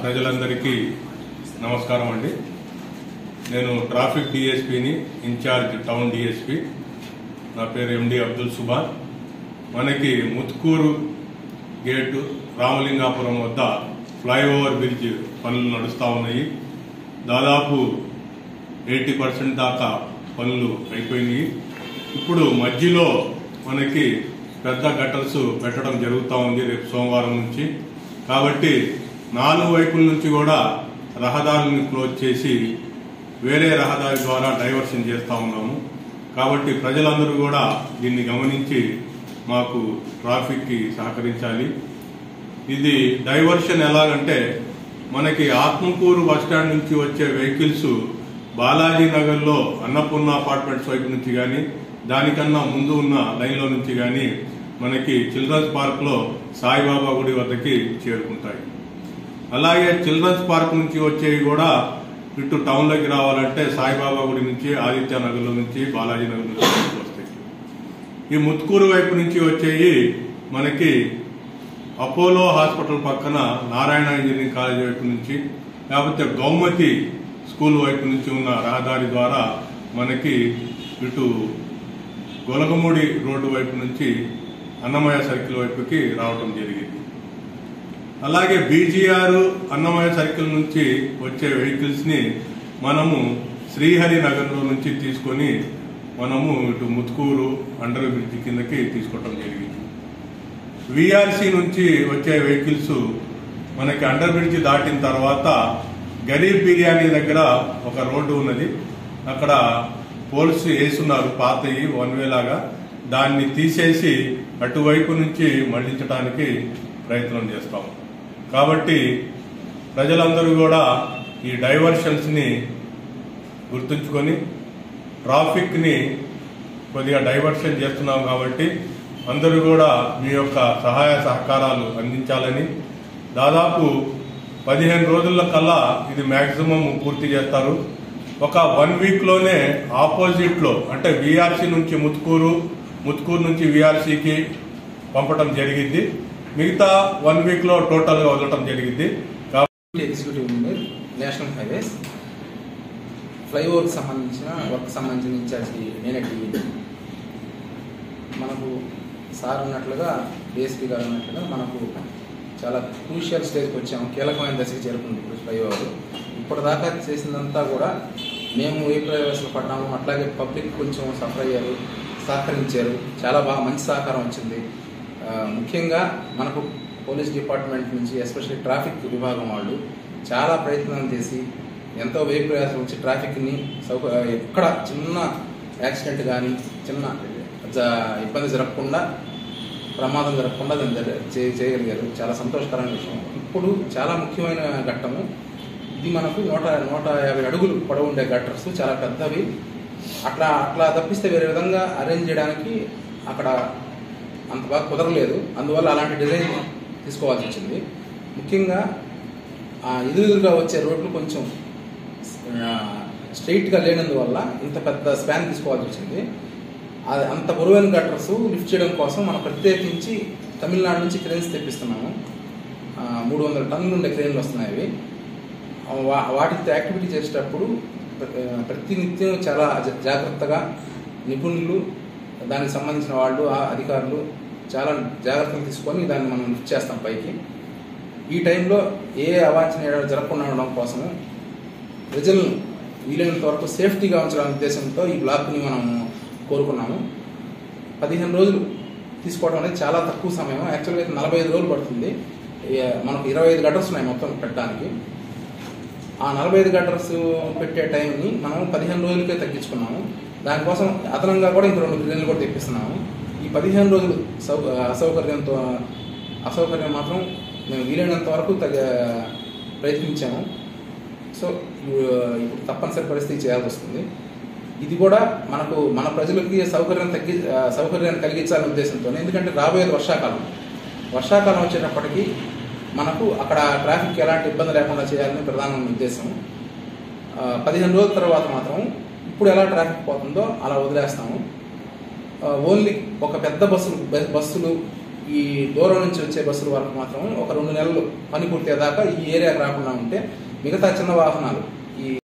ప్రజలందరికీ నమస్కారం అండి నేను ట్రాఫిక్ డిఎస్పిని ఇన్ఛార్జ్ టౌన్ డిఎస్పి నా పేరు ఎండి అబ్దుల్ సుబాన్ మనకి ముత్కూరు గేటు రామలింగాపురం వద్ద ఫ్లైఓవర్ బ్రిడ్జ్ పనులు నడుస్తూ ఉన్నాయి దాదాపు ఎయిటీ పర్సెంట్ దాకా పనులు అయిపోయినాయి ఇప్పుడు మధ్యలో మనకి పెద్ద గట్టర్స్ పెట్టడం జరుగుతూ ఉంది రేపు సోమవారం నుంచి కాబట్టి నాలుగు వైపుల నుంచి కూడా రహదారులను క్లోజ్ చేసి వేరే రహదారి ద్వారా డైవర్షన్ చేస్తూ ఉన్నాము కాబట్టి ప్రజలందరూ కూడా దీన్ని గమనించి మాకు ట్రాఫిక్కి సహకరించాలి ఇది డైవర్షన్ ఎలాగంటే మనకి ఆత్మకూరు బస్టాండ్ నుంచి వచ్చే వెహికల్స్ బాలాజీ నగర్లో అన్నపూర్ణ అపార్ట్మెంట్స్ వైపు నుంచి కానీ దానికన్నా ముందు ఉన్న లైన్లో నుంచి కానీ మనకి చిల్డ్రన్స్ పార్క్లో సాయిబాబా గుడి వద్దకి చేరుకుంటాయి అలాగే చిల్డ్రన్స్ పార్క్ నుంచి వచ్చేవి కూడా ఇటు టౌన్లోకి రావాలంటే సాయిబాబా గుడి నుంచి ఆదిత్య నగర్లో నుంచి బాలాజీ నగర్ నుంచి వస్తాయి ఈ ముత్కూరు వైపు నుంచి వచ్చేవి మనకి అపోలో హాస్పిటల్ పక్కన నారాయణ ఇంజనీరింగ్ కాలేజ్ వైపు నుంచి లేకపోతే గౌమతి స్కూల్ వైపు నుంచి ఉన్న రహదారి ద్వారా మనకి ఇటు గొలగమూడి రోడ్డు వైపు నుంచి అన్నమయ్య సర్కిల్ వైపుకి రావటం జరిగింది అలాగే బీజీఆర్ అన్నమయ్య సర్కిల్ నుంచి వచ్చే వెహికల్స్ ని మనము శ్రీహరి నగర్లో నుంచి తీసుకొని మనము ఇటు ముత్కూరు అండర్ బ్రిడ్జ్ కిందకి తీసుకోవటం జరిగింది విఆర్సి నుంచి వచ్చే వెహికల్స్ మనకి అండర్ బ్రిడ్జ్ దాటిన తర్వాత గరీబ్ బిర్యానీ దగ్గర ఒక రోడ్డు ఉన్నది అక్కడ పోల్స్ వేసున్నారు పాతయి వన్ వే లాగా దాన్ని తీసేసి అటువైపు నుంచి మళ్లించడానికి ప్రయత్నం చేస్తాం కాబట్టి ప్రజలందరూ కూడా ఈ డైవర్షన్స్ ని గుర్తుంచుకొని ట్రాఫిక్ ని కొద్దిగా డైవర్షన్ చేస్తున్నాం కాబట్టి అందరూ కూడా మీ యొక్క సహాయ సహకారాలు అందించాలని దాదాపు పదిహేను రోజుల కల్లా ఇది మాక్సిమం పూర్తి చేస్తారు ఒక వన్ వీక్ లోనే ఆపోజిట్ లో అంటే విఆర్సీ నుంచి ముత్కూరు ముత్కూరు నుంచి విఆర్సీకి పంపడం జరిగింది మిగతా వన్ వీక్ లో టోటల్ గా వదలటం జరిగింది కాబట్టి ఎగ్జిక్యూటివ్ ఇంజనీర్ నేషనల్ హైవేస్ ఫ్లైఓవర్కి సంబంధించిన వర్క్ సంబంధించిన ఇన్ఛార్జ్కి నేనే టీవీ మనకు సార్ ఉన్నట్లుగా డిఎస్పీ గారు ఉన్నట్లుగా మనకు చాలా క్రూషియల్ స్టేజ్కి వచ్చాము కీలకమైన దశకి చేరుకుంది ఇప్పుడు ఫ్లైఓవర్ ఇప్పటిదాకా చేసిందంతా కూడా మేము ఏ ప్రవేశాలు పడ్డాము అట్లాగే పబ్లిక్ కొంచెం సఫర్ అయ్యారు సహకరించారు చాలా బాగా మంచి సహకారం వచ్చింది ఆ, ముఖ్యంగా మనకు పోలీస్ డిపార్ట్మెంట్ నుంచి ఎస్పెషల్లీ ట్రాఫిక్ విభాగం వాళ్ళు చాలా ప్రయత్నం చేసి ఎంతో వ్యయ ప్రయాసం వచ్చి ట్రాఫిక్ని సౌక ఎక్కడ చిన్న యాక్సిడెంట్ కానీ చిన్న జ- ఇబ్బంది జరగకుండా ప్రమాదం జరగకుండా దాన్ని జర- చే- చేయగలిగారు చాలా సంతోషకరమైన విషయం ఇప్పుడు చాలా ముఖ్యమైన ఘట్టము ఇది మనకు నూట నూట యాభై అడుగులు పొడవు ఉండే గట్టర్స్ చాలా పెద్దవి అట్లా అట్లా తప్పిస్తే వేరే విధంగా అరేంజ్ చేయడానికి అక్కడ అంత బాగా కుదరలేదు అందువల్ల అలాంటి డిజైన్ తీసుకోవాల్సి వచ్చింది ముఖ్యంగా ఆ ఎదురుగా వచ్చే రోడ్లు కొంచెం స్ట్రైట్గా లేనందువల్ల ఇంత పెద్ద స్పాన్ తీసుకోవాల్సి వచ్చింది అది అంత బరువైన గట్టర్స్ లిఫ్ట్ చేయడం కోసం మనం ప్రత్యేకించి తమిళనాడు నుంచి క్రేన్స్ తెప్పిస్తున్నాము మూడు వందల టన్నులు ఉండే క్రేన్లు వస్తున్నాయి అవి ఆ, వా- వాటితో యాక్టివిటీ చేసేటప్పుడు ప్ర- ప్రతినిత్యం చాలా జ- జాగ్రత్తగా నిపుణులు దానికి సంబంధించిన వాళ్ళు ఆ అధికారులు చాలా జాగ్రత్తలు తీసుకొని దాన్ని మనం లిఫ్ట్ చేస్తాం పైకి ఈ టైంలో ఏ అవాంఛనీయాలు జరగకుండా ఉండడం కోసము ప్రజలను వీలైనంత వరకు సేఫ్టీగా ఉంచడానికి ఉద్దేశంతో ఈ బ్లాక్ని మనం కోరుకున్నాము పదిహేను రోజులు తీసుకోవడం అనేది చాలా తక్కువ సమయం యాక్చువల్గా అయితే నలభై ఐదు రోజులు పడుతుంది ఏ- మనకు ఇరవై ఐదు గంటర్స్ ఉన్నాయి మొత్తం పెట్టడానికి ఆ నలభై ఐదు గంటర్స్ పెట్టే టైంని మనం పదిహేను రోజులకే తగ్గించుకున్నాము దానికోసం అదనంగా కూడా ఇంక రెండు క్లీన్లు కూడా తెప్పిస్తున్నాము ఈ పదిహేను రోజులు సౌ అసౌకర్యంతో అసౌకర్యం మాత్రం మేము వీలైనంత వరకు తగ ప్రయత్నించాము సో ఇప్పు- ఇప్పుడు తప్పనిసరి పరిస్థితి చేయాల్సి వస్తుంది ఇది కూడా మనకు మన ప్రజలకి సౌకర్యం తగ్గి ఆ, సౌకర్యాన్ని కలిగించాలనే ఉద్దేశంతో ఎందుకంటే రాబోయేది వర్షాకాలం వర్షాకాలం వచ్చేటప్పటికి మనకు అక్కడ ట్రాఫిక్ ఎలాంటి ఇబ్బంది లేకుండా చేయాలని ప్రధాన ఉద్దేశం ఆ, పదిహేను రోజుల తర్వాత మాత్రం ఇప్పుడు ఎలా ట్రాఫిక్ పోతుందో అలా వదిలేస్తాము ఆ, ఓన్లీ ఒక పెద్ద బస్సులు బ- బస్సులు ఈ దూరం నుంచి వచ్చే బస్సుల వరకు మాత్రం ఒక రెండు నెలలు పని పూర్తయ్యేదాకా ఈ ఏరియాకి రాకుండా ఉంటే మిగతా చిన్న వాహనాలు